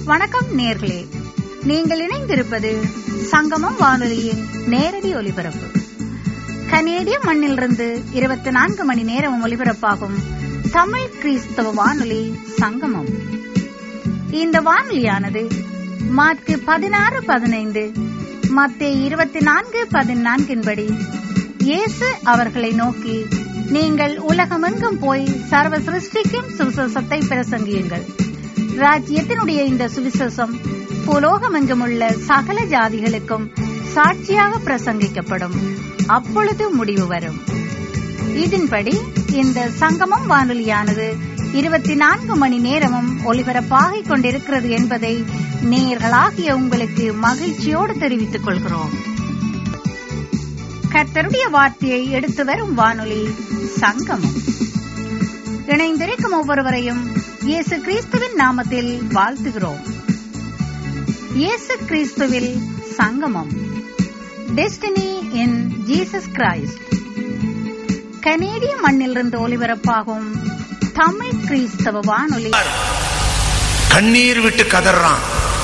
வணக்கம் நேர்களே நீங்கள் இணைந்திருப்பது சங்கமம் வானொலியின் நேரடி ஒலிபரப்பு கனேடிய மண்ணிலிருந்து இருபத்தி நான்கு மணி நேரம் ஒலிபரப்பாகும் தமிழ் கிறிஸ்தவ வானொலி சங்கமம் இந்த வானொலியானது மார்க்கு பதினாறு பதினைந்து மத்திய இருபத்தி நான்கு பதினான்கின்படி இயேசு அவர்களை நோக்கி நீங்கள் உலகமெங்கும் போய் சர்வ சிருஷ்டிக்கும் சுவிசேஷத்தை பிரசங்கியுங்கள் ராஜ்யத்தினுடைய இந்த சுவிசேஷம் புலோகமெங்கும் உள்ள சகல ஜாதிகளுக்கும் சாட்சியாக பிரசங்கிக்கப்படும் அப்பொழுது முடிவு வரும் இதன்படி இந்த சங்கமம் வானொலியானது இருபத்தி நான்கு மணி நேரமும் ஒலிபரப்பாகிக் கொண்டிருக்கிறது என்பதை நேயர்களாகிய உங்களுக்கு மகிழ்ச்சியோடு தெரிவித்துக் கொள்கிறோம் கர்த்தருடைய வார்த்தையை எடுத்து வரும் வானொலி சங்கமம் இணைந்திருக்கும் ஒவ்வொருவரையும் இயேசு கிறிஸ்துவின் நாமத்தில் வாழ்த்துகிறோம் இயேசு கிறிஸ்துவில் சங்கமம் டெஸ்டினி இன் ஜீசஸ் கிரைஸ்ட் கனேடிய மண்ணிலிருந்து ஒலிபரப்பாகும் தமிழ் கிறிஸ்தவ வானொலி கண்ணீர் விட்டு கதறான்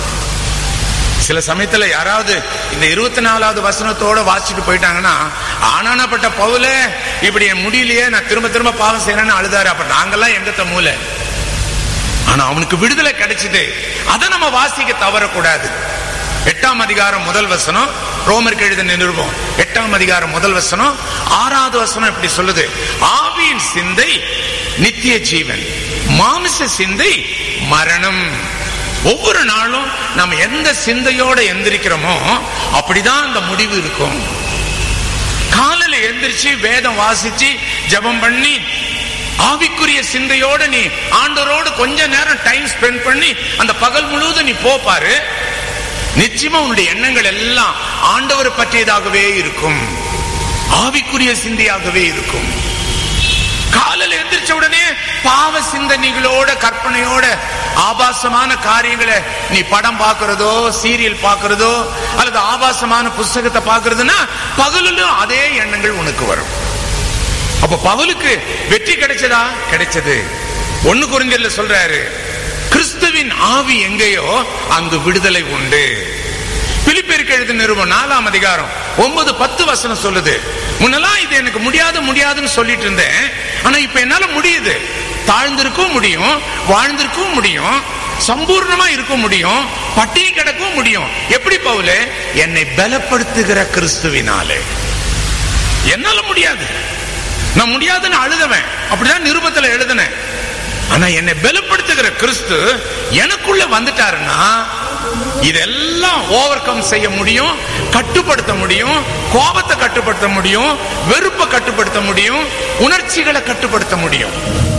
சில சமயத்துல யாராவது இந்த இருபத்தி நாலாவது வசனத்தோட வாசிச்சுட்டு போயிட்டாங்கன்னா ஆனானப்பட்ட பவுல இப்படி என் முடியலையே நான் திரும்ப திரும்ப பாவம் செய்யறேன்னு அழுதாரு அப்ப நாங்கெல்லாம் எங்கத்த மூல ஆனா அவனுக்கு விடுதலை கிடைச்சது அதை நம்ம வாசிக்க தவறக்கூடாது எட்டாம் அதிகாரம் முதல் வசனம் ரோமருக்கு எழுத நிருபம் எட்டாம் அதிகாரம் முதல் வசனம் ஆறாவது வசனம் இப்படி சொல்லுது ஆவியின் சிந்தை நித்திய ஜீவன் மாமிச சிந்தை மரணம் ஒவ்வொரு நாளும் நம்ம எந்த சிந்தையோட எந்திரிக்கிறோமோ அப்படிதான் அந்த முடிவு இருக்கும் காலையில எந்திரிச்சு வேதம் வாசிச்சு ஜபம் பண்ணி ஆவிக்குரிய சிந்தையோட நீ ஆண்டவரோடு கொஞ்ச நேரம் டைம் ஸ்பெண்ட் பண்ணி அந்த பகல் முழுவதும் நீ போப்பாரு நிச்சயமா உன்னுடைய எண்ணங்கள் எல்லாம் ஆண்டவர் பற்றியதாகவே இருக்கும் ஆவிக்குரிய சிந்தையாகவே இருக்கும் காலையில் எந்திரிச்ச உடனே பாவ சிந்தனைகளோட கற்பனையோட ஆபாசமான காரியங்களை நீ படம் பார்க்கிறதோ சீரியல் பார்க்கிறதோ அல்லது ஆபாசமான புஸ்தகத்தை பார்க்கறதுன்னா பகலிலும் அதே எண்ணங்கள் உனக்கு வரும் அப்ப பவுலுக்கு வெற்றி கிடைச்சதா கிடைச்சது ஒண்ணு குறிஞ்சல்ல சொல்றாரு கிறிஸ்துவின் ஆவி எங்கேயோ அங்கு விடுதலை உண்டு பிலிப்பேருக்கு எழுதி நிறுவனம் நாலாம் அதிகாரம் ஒன்பது பத்து வசனம் சொல்லுது முன்னெல்லாம் இது எனக்கு முடியாது முடியாதுன்னு சொல்லிட்டு இருந்தேன் ஆனா இப்ப என்னால முடியுது தாழ்ந்திருக்கவும் முடியும் வாழ்ந்திருக்கவும் முடியும் சம்பூர்ணமா இருக்க முடியும் பட்டினி கிடக்கவும் முடியும் எப்படி பவுல என்னை பலப்படுத்துகிற கிறிஸ்துவினாலே என்னால முடியாது நான் முடியாதுன்னு அழுதவன் அப்படிதான் நிருபத்துல எழுதினேன் ஆனா என்னை பலப்படுத்துகிற கிறிஸ்து எனக்குள்ள வந்துட்டாருன்னா இதெல்லாம் ஓவர் கம் செய்ய முடியும் கட்டுப்படுத்த முடியும் கோபத்தை கட்டுப்படுத்த முடியும் வெறுப்பை கட்டுப்படுத்த முடியும் உணர்ச்சிகளை கட்டுப்படுத்த முடியும்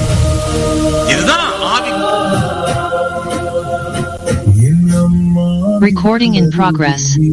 இதுதான் ஆவி Recording in progress.